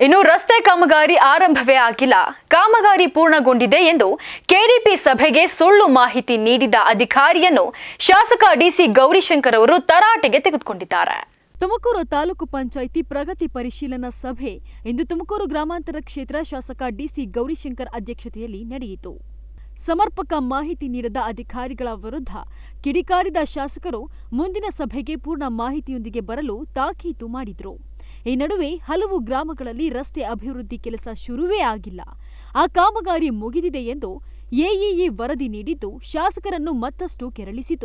ಇನ್ನು ರಸ್ತೆ ಕಾಮಗಾರಿ ಆರಂಭವೇ ಆಗಿಲ್ಲ ಕಾಮಗಾರಿ ಪೂರ್ಣಗೊಂಡಿದೆ ಎಂದು ಕೆಡಿಪಿ ಸಭೆಗೆ ಸುಳ್ಳು ಮಾಹಿತಿ ನೀಡಿದ ಅಧಿಕಾರಿಯನ್ನು ಶಾಸಕ ಡಿಸಿ ಗೌರಿಶಂಕರ್ ಅವರು ತರಾಟೆಗೆ ತೆಗೆದುಕೊಂಡಿದ್ದಾರೆ ತುಮಕೂರು ತಾಲೂಕು ಪಂಚಾಯಿತಿ ಪ್ರಗತಿ ಪರಿಶೀಲನಾ ಸಭೆ ಇಂದು ತುಮಕೂರು ಗ್ರಾಮಾಂತರ ಕ್ಷೇತ್ರ ಶಾಸಕ ಡಿಸಿ ಗೌರಿಶಂಕರ್ ಅಧ್ಯಕ್ಷತೆಯಲ್ಲಿ ನಡೆಯಿತು ಸಮರ್ಪಕ ಮಾಹಿತಿ ನೀಡದ ಅಧಿಕಾರಿಗಳ ವಿರುದ್ಧ ಕಿಡಿಕಾರಿದ ಶಾಸಕರು ಮುಂದಿನ ಸಭೆಗೆ ಪೂರ್ಣ ಮಾಹಿತಿಯೊಂದಿಗೆ ಬರಲು ತಾಕೀತು ಮಾಡಿದ್ರು ಈ ನಡುವೆ ಹಲವು ಗ್ರಾಮಗಳಲ್ಲಿ ರಸ್ತೆ ಅಭಿವೃದ್ಧಿ ಕೆಲಸ ಶುರುವೇ ಆಗಿಲ್ಲ ಆ ಕಾಮಗಾರಿ ಮುಗಿದಿದೆ ಎಂದು ಎಇಇ ವರದಿ ನೀಡಿದ್ದು ಶಾಸಕರನ್ನು ಮತ್ತಷ್ಟು ಕೆರಳಿಸಿತು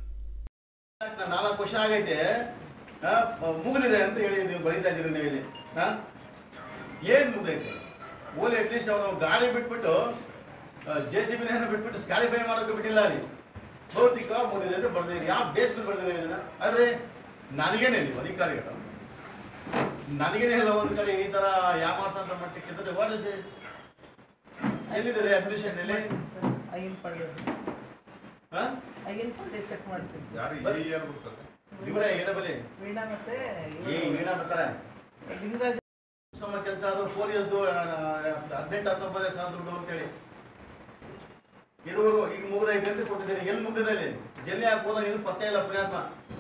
ನಾ- ನಾಲ್ಕು ವರ್ಷ ಆಗೈತೆ ಆ, ಮ- ಮುಗಿದಿದೆ ಅಂತ ಹೇಳಿ ನೀವು ಬರೀತಾ ಇದ್ದೀರಿ ನೀವು ಇಲ್ಲಿ ಆ? ಏನ್ ಮುಗಿದೈತೆ ಓಲಿ ಅಟ್ಲೀಸ್ಟ್ ಅವನು ಗಾಡಿ ಬಿಟ್ಬಿಟ್ಟು ಜೆ ಸಿ ಬಿನ ಬಿಟ್ಬಿಟ್ಟು ಸ್ಕ್ಯಾಲಿಫೈ ಮಾಡೋಕೆ ಬಿಟ್ಟಿಲ್ಲ ಅಲ್ಲಿ ಭೌತಿಕ ಮುಗಿದಿದೆ ಅಂತ ಬರ್ದಿರಿ ಯಾವ ಬೇಸ್ ಮೇಲೆ ಬರ್ದಿದೆ ಇದನ್ನ ಅಂದ್ರೆ ನನಗೇನೆ ನೀವು ಅಧಿಕಾರಿಗಳು ನನಗೇನೆ ಎಲ್ಲ ಒಂದು ಕಡೆ ಈ ತರ ಯಾಮಾರ್ಸಂತ ಮಟ್ಟಕ್ಕೆ ಇದ್ರೆ ವಾಟ್ ಇಸ್ ದಿಸ್ ಎಲ್ಲಿದ್ದಾರೆ ಅಡ್ಮಿಷನ್ ಎಲ್ಲಿ ಆಗಿನ ಪಳ್ಳಿ ಹಾ ಆಗಿನ ಪಳ್ಳಿ ಚೆಕ್ ಮಾಡ್ತೀನಿ ಸರ್ ಯಾರು ಈ ಯಾರು ಬರ್ತಾರೆ ಇವರೇ ಎಡಬಲಿ ವೀಣಾ ಮತ್ತೆ ಏ ವೀಣಾ ಬರ್ತಾರೆ ಲಿಂಗರಾಜ್ ಸಮ ಕೆಲಸ ಅದು ಫೋರ್ ಇಯರ್ಸ್ದು ಹದಿನೆಂಟು ಹತ್ತೊಂಬತ್ತು ಸಾವಿರ ದುಡ್ಡು ಅಂತೇಳಿ ಇರುವರು ಈಗ ಮುಗಿದೈತೆ ಅಂತ ಕೊಟ್ಟಿದ್ದೀನಿ ಎಲ್ಲಿ ಮುಗಿದಿದೆ ಅಲ್ಲಿ ಜಲ್ಲಿ ಹಾಕೋದ ಇದು ಪತ್ತೆ ಇಲ್ಲ ಪುಣ್ಯಾತ್ಮ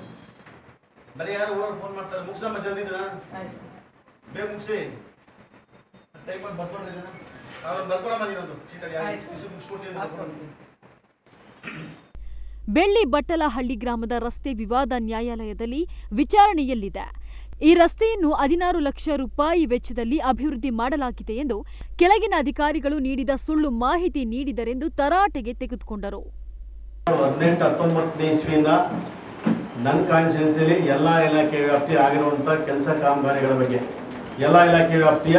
ಬರೀ ಯಾರು ಊರವ್ರು ಫೋನ್ ಮಾಡ್ತಾರೆ ಮುಗಿಸಮ್ಮ ಜಲ್ದಿ ಇದನ್ನ ಆಯ್ತು ಸರ್ ಬೇಗ ಮುಗಿಸಿ ಟೈಮ್ ಮಾಡಿ ಬರ್ಕೊಂಡ್ರಿ ಅವ್ರನ್ನ ಬರ್ಕೊಡಮ್ಮ ನೀನೊಂದು ಶೀಟಲ್ಲಿ ಆಯ್ತು. ಮುಗಿಸ್ಕೊಡ್ತೀನಿ ಅಂತ ಬರ್ಕೊಂಡು. ಹಾಕ್ಕೊಡ್ತೀನಿ ಬೆಳ್ಳಿ ಬಟ್ಟಲಹಳ್ಳಿ ಗ್ರಾಮದ ರಸ್ತೆ ವಿವಾದ ನ್ಯಾಯಾಲಯದಲ್ಲಿ ವಿಚಾರಣೆಯಲ್ಲಿದೆ ಈ ರಸ್ತೆಯನ್ನು ಹದಿನಾರು ಲಕ್ಷ ರೂಪಾಯಿ ವೆಚ್ಚದಲ್ಲಿ ಅಭಿವೃದ್ಧಿ ಮಾಡಲಾಗಿದೆ ಎಂದು ಕೆಳಗಿನ ಅಧಿಕಾರಿಗಳು ನೀಡಿದ ಸುಳ್ಳು ಮಾಹಿತಿ ನೀಡಿದರೆಂದು ತರಾಟೆಗೆ ತೆಗೆದುಕೊಂಡರು ಹದಿನೆಂಟು ಹತ್ತೊಂಬತ್ತನೇ ಇಸ್ವಿಯಿಂದ ನನ್ನ ಕಾನ್ಸ್ಟಿಟ್ಯೂನ್ಸಿಲಿ ಎಲ್ಲ ಇಲಾಖೆ ವ್ಯಾಪ್ತಿ ಆಗಿರುವಂಥ ಕೆಲಸ ಕಾಮಗಾರಿಗಳ ಬಗ್ಗೆ ಎಲ್ಲ ಇಲಾಖೆ ವ್ಯಾಪ್ತಿಯ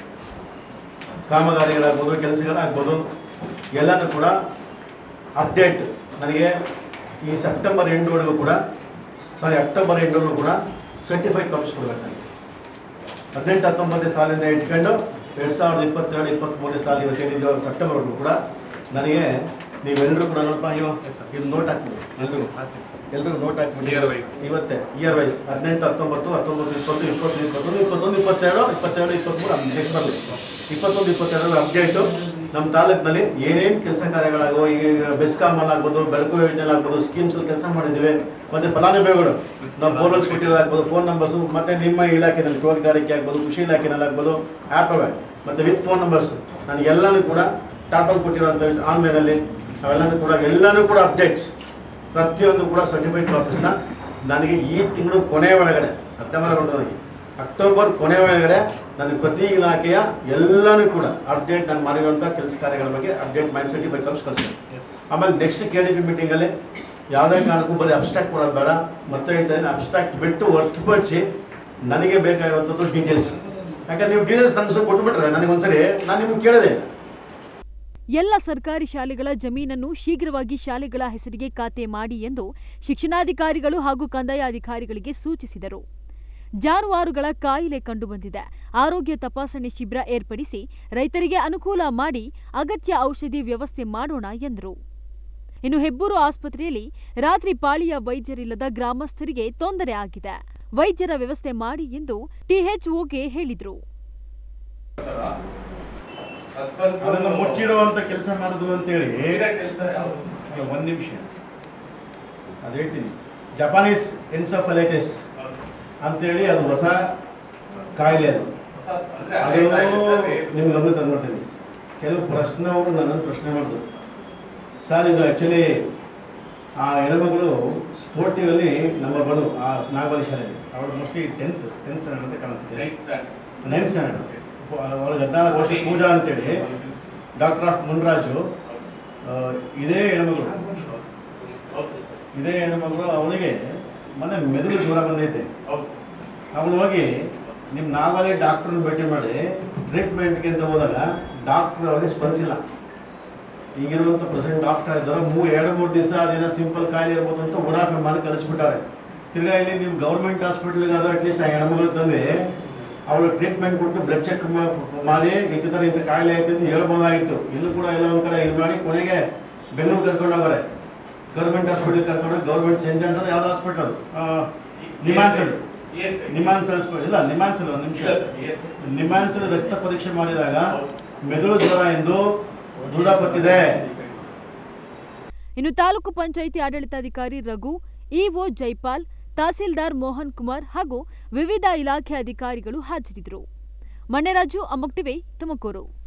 ಕಾಮಗಾರಿಗಳಾಗ್ಬೋದು ಕೆಲಸಗಳಾಗ್ಬೋದು ಎಲ್ಲನೂ ಕೂಡ ಅಪ್ಡೇಟ್ ನನಗೆ ಈ ಸೆಪ್ಟೆಂಬರ್ ಎಂಡ್ವರೆಗೂ ಕೂಡ ಸಾರಿ ಅಕ್ಟೋಬರ್ ಎಂಡ್ವರೆಗೂ ಕೂಡ ಸರ್ಟಿಫೈಡ್ ಕಾಪ್ಸ್ ಕೊಡಬೇಕು ನನಗೆ ಹದಿನೆಂಟು ಹತ್ತೊಂಬತ್ತನೇ ಸಾಲಿಂದ ಇಟ್ಕೊಂಡು ಎರಡು ಸಾವಿರದ ಇಪ್ಪತ್ತೆರಡು ಇಪ್ಪತ್ತ್ಮೂರನೇ ಸಾಲ ಇವತ್ತೇನಿದೆಯೋ ಸೆಪ್ಟೆಂಬರ್ವರೆಗೂ ಕೂಡ ನನಗೆ ನೀವೆಲ್ಲರೂ ಕೂಡ ನೋಡಪ್ಪ ಇವ ಇದು ನೋಟ್ ಹಾಕ್ಬಿಡಿ ಎಲ್ರಿಗೂ ಎಲ್ರಿಗೂ ನೋಟ್ ಹಾಕ್ಬಿಡಿ Year wise. ಇವತ್ತೇ ಇಯರ್ ವೈಸ್ ಹದಿನೆಂಟು ಹತ್ತೊಂಬತ್ತು ಹತ್ತೊಂಬತ್ತು ಇಪ್ಪತ್ತು ಇಪ್ಪತ್ತು ಇಪ್ಪತ್ತೊಂದು ಇಪ್ಪತ್ತೊಂದು ಇಪ್ಪತ್ತೆರಡು ಇಪ್ಪತ್ತೆರಡು ಇಪ್ಪತ್ತ್ಮೂರು ನೆಕ್ಸ್ಟ್ ಬರಲಿ ಇಪ್ಪತ್ತೊಂದು ಇಪ್ಪತ್ತೆರಡು ಅಪ್ಡೇಟು ನಮ್ಮ ತಾಲೂಕಿನಲ್ಲಿ ಏನೇನು ಕೆಲಸ ಕಾರ್ಯಗಳಾಗೋ ಈಗ ಬೆಸ್ಕಾಮಲ್ಲಿ ಆಗ್ಬೋದು ಬೆಳಕು ಯೋಜನೆ ಆಗ್ಬೋದು ಸ್ಕೀಮ್ಸ್ ಕೆಲಸ ಮಾಡಿದ್ದೀವಿ ಮತ್ತು ಫಲಾನುಭವಿಗಳು ನಾವು ಬೋರ್ವೆಲ್ಸ್ ಕೊಟ್ಟಿರೋದಾಗ್ಬೋದು ಫೋನ್ ನಂಬರ್ಸು ಮತ್ತು ನಿಮ್ಮ ಇಲಾಖೆನಲ್ಲಿ ತೋಟಗಾರಿಕೆ ಆಗ್ಬೋದು ಕೃಷಿ ಇಲಾಖೆನಲ್ಲಿ ಆಗ್ಬೋದು ಆ್ಯಪ್ ಅವೆ ಮತ್ತು ವಿತ್ ಫೋನ್ ನಂಬರ್ಸ್ ನನಗೆಲ್ಲನೂ ಕೂಡ ಟಾಟಲ್ ಕೊಟ್ಟಿರೋಂಥ ಆನ್ಲೈನಲ್ಲಿ ಅವೆಲ್ಲನೂ ಕೂಡ ಎಲ್ಲನೂ ಕೂಡ ಅಪ್ಡೇಟ್ಸ್ ಪ್ರತಿಯೊಂದು ಕೂಡ ಸರ್ಟಿಫೈಡ್ ಕಾಪೀಸ್ನ ನನಗೆ ಈ ತಿಂಗಳು ಕೊನೆಯ ಒಳಗಡೆ ಸೆಪ್ಟೆಂಬರ್ ಬರ್ತದೆ ಅಕ್ಟೋಬರ್ ಕೊನೆ ಒಳಗಡೆ ನನಗೆ ಪ್ರತಿ ಇಲಾಖೆಯ ಎಲ್ಲನೂ ಕೂಡ ಅಪ್ಡೇಟ್ ನಾನು ಮಾಡಿರುವಂಥ ಕೆಲಸ ಕಾರ್ಯಗಳ ಬಗ್ಗೆ ಅಪ್ಡೇಟ್ ಮಾಡಿ ಸರ್ಟಿಫೈಡ್ ಕಾಪೀಸ್ ಕಳಿಸ್ತೀನಿ ಆಮೇಲೆ ನೆಕ್ಸ್ಟ್ ಕೆ ಡಿ ಪಿ ಮೀಟಿಂಗಲ್ಲಿ ಯಾವುದೇ ಕಾರಣಕ್ಕೂ ಬರೀ ಅಬ್ಸ್ಟ್ರಾಕ್ಟ್ ಕೊಡೋದು ಬೇಡ ಮತ್ತೆ ಹೇಳ್ತಾ ಇದ್ದೀನಿ ಅಬ್ಸ್ಟ್ರಾಕ್ಟ್ ಬಿಟ್ಟು ಹೊರತುಪಡಿಸಿ ನನಗೆ ಬೇಕಾಗಿರುವಂಥದ್ದು ಡೀಟೇಲ್ಸ್ ಯಾಕಂದ್ರೆ ನೀವು ಡೀಟೇಲ್ಸ್ ನನ್ನ ಕೊಟ್ಬಿಟ್ರೆ ನನಗೆ ಒಂದ್ಸರಿ ನಾನು ನಿಮ್ಗೆ ಕೇಳೋದೇ ಇಲ್ಲ ಎಲ್ಲ ಸರ್ಕಾರಿ ಶಾಲೆಗಳ ಜಮೀನನ್ನು ಶೀಘ್ರವಾಗಿ ಶಾಲೆಗಳ ಹೆಸರಿಗೆ ಖಾತೆ ಮಾಡಿ ಎಂದು ಶಿಕ್ಷಣಾಧಿಕಾರಿಗಳು ಹಾಗೂ ಕಂದಾಯ ಅಧಿಕಾರಿಗಳಿಗೆ ಸೂಚಿಸಿದರು ಜಾನುವಾರುಗಳ ಕಾಯಿಲೆ ಕಂಡುಬಂದಿದೆ ಆರೋಗ್ಯ ತಪಾಸಣೆ ಶಿಬಿರ ಏರ್ಪಡಿಸಿ ರೈತರಿಗೆ ಅನುಕೂಲ ಮಾಡಿ ಅಗತ್ಯ ಔಷಧಿ ವ್ಯವಸ್ಥೆ ಮಾಡೋಣ ಎಂದರು ಇನ್ನು ಹೆಬ್ಬೂರು ಆಸ್ಪತ್ರೆಯಲ್ಲಿ ರಾತ್ರಿ ಪಾಳಿಯ ವೈದ್ಯರಿಲ್ಲದ ಗ್ರಾಮಸ್ಥರಿಗೆ ತೊಂದರೆ ಆಗಿದೆ ವೈದ್ಯರ ವ್ಯವಸ್ಥೆ ಮಾಡಿ ಎಂದು ಟಿಎಚ್ಒಗೆ ಹೇಳಿದರು ಅದನ್ನು ಮುಚ್ಚಿಡುವಂತ ಕೆಲಸ ಮಾಡಿದ್ರು ಅಂತೇಳಿ ಈಗ ಒಂದು ನಿಮಿಷ ಅದು ಹೇಳ್ತೀನಿ ಜಪಾನೀಸ್ ಎನ್ಸಫಲೈಟಿಸ್ ಅಂತೇಳಿ ಅದು ಹೊಸ ಕಾಯಿಲೆ ಅದು ಅದು ನಿಮ್ಗೆ ಗಮನ ತಂದು ಮಾಡ್ತೀನಿ ಕೆಲವು ಪ್ರಶ್ನೆ ಅವರು ನನ್ನನ್ನು ಪ್ರಶ್ನೆ ಮಾಡಿದ್ರು ಸರ್ ಇದು ಆ್ಯಕ್ಚುಲಿ ಆ ಹೆಣ್ಮಗಳು ಸ್ಪೋರ್ಟಿವಲ್ಲಿ ನಂಬರ್ ಬರು ಆ ನಾಗವಾಲಿ ಶಾಲೆಯಲ್ಲಿ ಅವಳು ಮೋಸ್ಟ್ಲಿ ಟೆಂತ್ ಟೆಂತ್ ಸ್ಟ್ಯಾಂಡರ್ಡ್ ಅಂತ ಕಾಣಿಸ್ತಿದೆ ನೈನ್ತ್ ಸ್ಟ್ಯಾಂಡರ್ಡ್ ಅವಳಿಗೆ ಹದಿನಾಲ್ಕು ವರ್ಷ ಪೂಜಾ ಅಂತೇಳಿ ಡಾಕ್ಟರ್ ಆಫ್ ಮುನ್ರಾಜು ಆ, ಇದೇ ಹೆಣ್ಮಗಳು ಇದೇ ಹೆಣ್ಮಗಳು ಅವಳಿಗೆ ಮೊನ್ನೆ ಮೆದುಳು ಜ್ವರ ಬಂದೈತೆ ಅವಳು ಹೋಗಿ ನಿಮ್ಮ ನಾವಲ್ಲಿ ಡಾಕ್ಟ್ರನ್ನ ಭೇಟಿ ಮಾಡಿ ಟ್ರೀಟ್ಮೆಂಟ್ಗೆ ಅಂತ ಹೋದಾಗ ಡಾಕ್ಟ್ರ್ ಅವಳಿಗೆ ಸ್ಪಂದಿಸಿಲ್ಲ ಈಗಿರುವಂಥ ಪ್ರೆಸೆಂಟ್ ಡಾಕ್ಟರ್ ಇದ್ದಾರೆ ಮೂ ಎರಡು ಮೂರು ದಿವಸ ಅದೇನೋ ಸಿಂಪಲ್ ಕಾಯಿಲೆ ಇರ್ಬೋದು ಅಂತ ಉಡಾಫೆ ಮಾಡಿ ಕಳಿಸ್ಬಿಟ್ಟಾರೆ ತಿರ್ಗಾ ಇಲ್ಲಿ ನೀವು ಗೌರ್ಮೆಂಟ್ ಹಾಸ್ಪಿಟ್ಲಿಗಾದ್ರೂ ಅಟ್ಲೀಸ್ಟ್ ಆ ಹೆಣ್ಮಗಳು ತಂದು ಅವಳು ಟ್ರೀಟ್ಮೆಂಟ್ ಕೊಟ್ಟು ಬ್ಲಡ್ ಚೆಕ್ ಮಾಡಿ ಇಂಥ ಥರ ಇಂಥ ಕಾಯಿಲೆ ಐತೆ ಅಂತ ಹೇಳ್ಬೋದಾಗಿತ್ತು ಇಲ್ಲೂ ಕೂಡ ಎಲ್ಲ ಒಂದು ಕಡೆ ಇದು ಮಾಡಿ ಕೊನೆಗೆ ಬೆಂಗಳೂರು ಕರ್ಕೊಂಡು ಹೋಗೋರೆ ಗೌರ್ಮೆಂಟ್ ಹಾಸ್ಪಿಟ್ಲಿಗೆ ಕರ್ಕೊಂಡು ಗೌರ್ಮೆಂಟ್ ಸೆಂಟ್ ಜಾನ್ಸನ್ ಯಾವ್ದು ಹಾಸ್ಪಿಟಲ್ ನಿಮಾನ್ಸನ್ ನಿಮಾನ್ಸಲ್ ಇಲ್ಲ ನಿಮಾನ್ಸಲ್ ಒಂದು ನಿಮಿಷ ನಿಮಾನ್ಸಲ್ ರಕ್ತ ಪರೀಕ್ಷೆ ಮಾಡಿದಾಗ ಮೆದುಳು ಜ್ವರ ಎಂದು ದೃಢಪಟ್ಟಿದೆ ಇನ್ನು ತಾಲೂಕು ಪಂಚಾಯಿತಿ ಆಡಳಿತಾಧಿಕಾರಿ ರಘು ಇಒ ಜೈಪಾಲ್ ತಹಸೀಲ್ದಾರ್ ಮೋಹನ್ ಕುಮಾರ್ ಹಾಗೂ ವಿವಿಧ ಇಲಾಖೆ ಅಧಿಕಾರಿಗಳು ಹಾಜರಿದ್ದರು ಮಣ್ಣೆರಾಜು ಅಮೋಕ್ ಟಿವಿ ತುಮಕೂರು